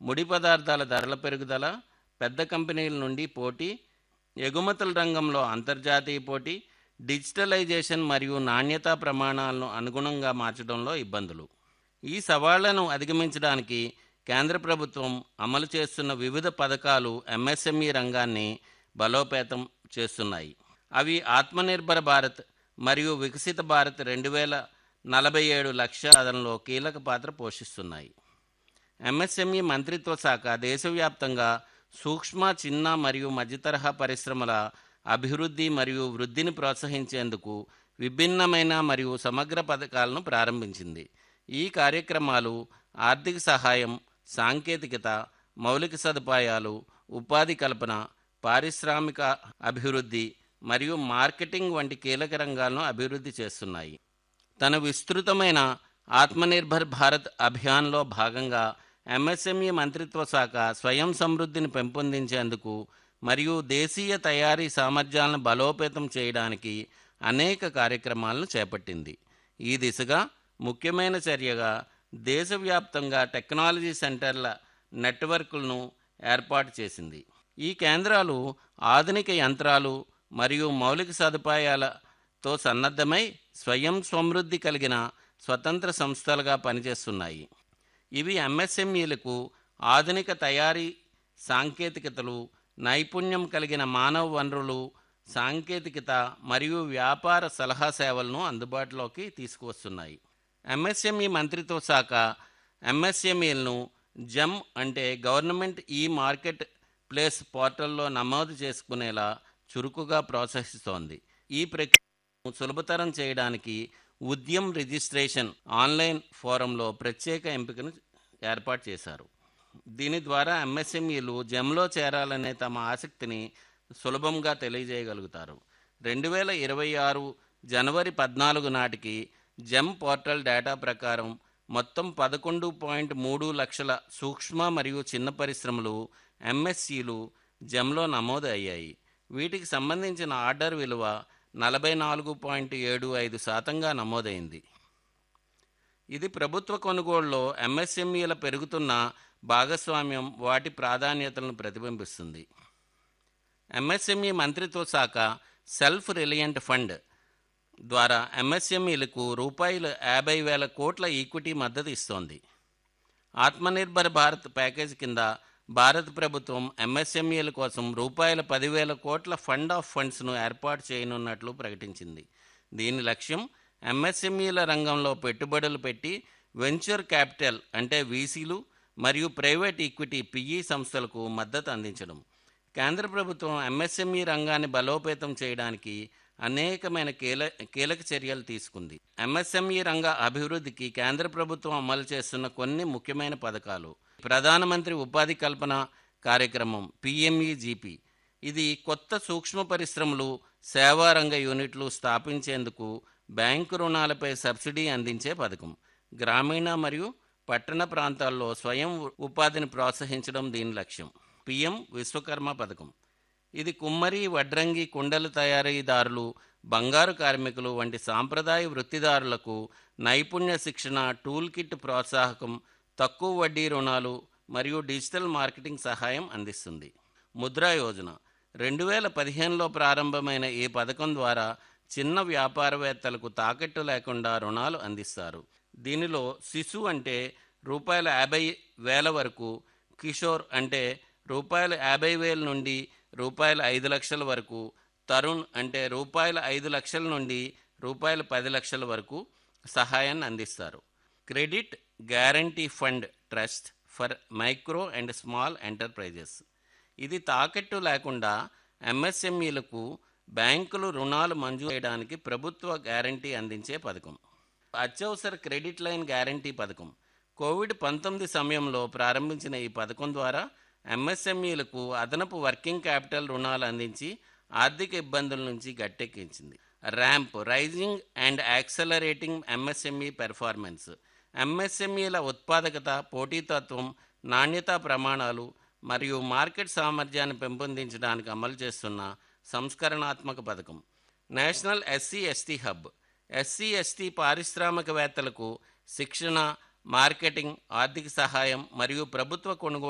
ముడి పదార్థాల ధరల పెరుగుదల పెద్ద కంపెనీల నుండి పోటీ ఎగుమతుల రంగంలో అంతర్జాతీయ పోటీ డిజిటలైజేషన్ మరియు నాణ్యతా ప్రమాణాలను అనుగుణంగా మార్చడంలో ఇబ్బందులు ఈ సవాళ్లను అధిగమించడానికి కేంద్ర ప్రభుత్వం అమలు చేస్తున్న వివిధ పథకాలు ఎంఎస్ఎంఈ రంగాన్ని బలోపేతం చేస్తున్నాయి అవి ఆత్మనిర్భర భారత్ మరియు వికసిత భారత్ రెండు వేల నలభై ఏడు లక్ష్య సాధనలో కీలక పాత్ర పోషిస్తున్నాయి ఎంఎస్ఎంఈ మంత్రిత్వ శాఖ దేశవ్యాప్తంగా సూక్ష్మ చిన్న మరియు మధ్యతరహా పరిశ్రమల అభివృద్ధి మరియు వృద్ధిని ప్రోత్సహించేందుకు విభిన్నమైన మరియు సమగ్ర పథకాలను ప్రారంభించింది ఈ కార్యక్రమాలు ఆర్థిక సహాయం సాంకేతికత మౌలిక సదుపాయాలు ఉపాధి కల్పన పారిశ్రామిక అభివృద్ధి మరియు మార్కెటింగ్ వంటి కీలక రంగాలను అభివృద్ధి చేస్తున్నాయి తన విస్తృతమైన ఆత్మనిర్భర్ భారత్ అభియాన్లో భాగంగా ఎంఎస్ఎంఈ మంత్రిత్వ శాఖ స్వయం సమృద్ధిని పెంపొందించేందుకు మరియు దేశీయ తయారీ సామర్థ్యాలను బలోపేతం చేయడానికి అనేక కార్యక్రమాలను చేపట్టింది ఈ దిశగా ముఖ్యమైన చర్యగా దేశవ్యాప్తంగా టెక్నాలజీ సెంటర్ల నెట్వర్క్లను ఏర్పాటు చేసింది ఈ కేంద్రాలు ఆధునిక యంత్రాలు మరియు మౌలిక సదుపాయాలతో సన్నద్ధమై స్వయం సమృద్ధి కలిగిన స్వతంత్ర సంస్థలుగా పనిచేస్తున్నాయి ఇవి ఎంఎస్ఎంఈలకు ఆధునిక తయారీ సాంకేతికతలు నైపుణ్యం కలిగిన మానవ వనరులు సాంకేతికత మరియు వ్యాపార సలహా సేవలను అందుబాటులోకి తీసుకువస్తున్నాయి ఎంఎస్ఎంఈ మంత్రిత్వ శాఖ ఎంఎస్ఎంఈలను జమ్ అంటే గవర్నమెంట్ ఈ మార్కెట్ ప్లేస్ పోర్టల్లో నమోదు చేసుకునేలా చురుకుగా ప్రోత్సహిస్తోంది ఈ ప్రక్రియను సులభతరం చేయడానికి ఉద్యమ్ రిజిస్ట్రేషన్ ఆన్లైన్ ఫోరంలో ప్రత్యేక ఎంపికను ఏర్పాటు చేశారు దీని ద్వారా ఎంఎస్ఎంఈలు జెమ్లో చేరాలనే తమ ఆసక్తిని సులభంగా తెలియజేయగలుగుతారు రెండు వేల ఇరవై ఆరు జనవరి పద్నాలుగు నాటికి జెమ్ పోర్టల్ డేటా ప్రకారం మొత్తం పదకొండు పాయింట్ మూడు లక్షల సూక్ష్మ మరియు చిన్న పరిశ్రమలు ఎంఎస్సీలు జెమ్లో నమోదు అయ్యాయి వీటికి సంబంధించిన ఆర్డర్ విలువ నలభై నాలుగు పాయింట్ ఏడు ఐదు శాతంగా నమోదైంది ఇది ప్రభుత్వ కొనుగోలులో ఎంఎస్ఎంఈల పెరుగుతున్న భాగస్వామ్యం వాటి ప్రాధాన్యతలను ప్రతిబింబిస్తుంది ఎంఎస్ఎంఈ మంత్రిత్వ శాఖ సెల్ఫ్ రిలయంట్ ఫండ్ ద్వారా ఎంఎస్ఎంఈలకు రూపాయలు యాభై వేల కోట్ల ఈక్విటీ మద్దతు ఇస్తోంది ఆత్మనిర్భర్ భారత్ ప్యాకేజ్ కింద భారత ప్రభుత్వం ఎంఎస్ఎంఈల కోసం రూపాయల పదివేల కోట్ల ఫండ్ ఆఫ్ ఫండ్స్ను ఏర్పాటు చేయనున్నట్లు ప్రకటించింది దీని లక్ష్యం ఎంఎస్ఎంఈల రంగంలో పెట్టుబడులు పెట్టి వెంచర్ క్యాపిటల్ అంటే వీసీలు మరియు ప్రైవేట్ ఈక్విటీ పిఈ సంస్థలకు మద్దతు అందించడం కేంద్ర ప్రభుత్వం ఎంఎస్ఎంఈ రంగాన్ని బలోపేతం చేయడానికి అనేకమైన కీల కీలక చర్యలు తీసుకుంది ఎంఎస్ఎంఈ రంగ అభివృద్ధికి కేంద్ర ప్రభుత్వం అమలు చేస్తున్న కొన్ని ముఖ్యమైన పథకాలు ప్రధానమంత్రి ఉపాధి కల్పన కార్యక్రమం పిఎంఈజీపీ ఇది కొత్త సూక్ష్మ పరిశ్రమలు సేవా రంగ యూనిట్లు స్థాపించేందుకు బ్యాంకు రుణాలపై సబ్సిడీ అందించే పథకం గ్రామీణ మరియు పట్టణ ప్రాంతాల్లో స్వయం ఉపాధిని ప్రోత్సహించడం దీని లక్ష్యం పిఎం విశ్వకర్మ పథకం ఇది కుమ్మరి వడ్రంగి కుండల తయారీదారులు బంగారు కార్మికులు వంటి సాంప్రదాయ వృత్తిదారులకు నైపుణ్య శిక్షణ టూల్ కిట్ ప్రోత్సాహకం తక్కువ వడ్డీ రుణాలు మరియు డిజిటల్ మార్కెటింగ్ సహాయం అందిస్తుంది ముద్రా యోజన రెండు వేల పదిహేనులో ప్రారంభమైన ఈ పథకం ద్వారా చిన్న వ్యాపారవేత్తలకు తాకట్టు లేకుండా రుణాలు అందిస్తారు దీనిలో శిశు అంటే రూపాయల యాభై వేల వరకు కిషోర్ అంటే రూపాయల యాభై వేల నుండి రూపాయల ఐదు లక్షల వరకు తరుణ్ అంటే రూపాయల ఐదు లక్షల నుండి రూపాయల పది లక్షల వరకు సహాయాన్ని అందిస్తారు credit guarantee fund trust for micro and small enterprises ఇది తాకట్టు లేకుండా ఎంఎస్ఎంఈలకు బ్యాంకులు రుణాలు మంజూరు చేయడానికి ప్రభుత్వ గ్యారంటీ అందించే పథకం అత్యవసర క్రెడిట్ లైన్ గ్యారంటీ పథకం కోవిడ్ పంతొమ్మిది సమయంలో ప్రారంభించిన ఈ పథకం ద్వారా ఎంఎస్ఎంఈలకు అదనపు వర్కింగ్ క్యాపిటల్ రుణాలు అందించి ఆర్థిక ఇబ్బందుల నుంచి గట్టెక్కించింది RAMP raising and accelerating MSME performance ఎంఎస్ఎంఈల ఉత్పాదకత పోటీతత్వం నాణ్యతా ప్రమాణాలు మరియు మార్కెట్ సామర్థ్యాన్ని పెంపొందించడానికి అమలు చేస్తున్న సంస్కరణాత్మక పథకం national SC ST hub SC ST పారిశ్రామికవేత్తలకు శిక్షణ మార్కెటింగ్ ఆర్థిక సహాయం మరియు ప్రభుత్వ కొనుగోలు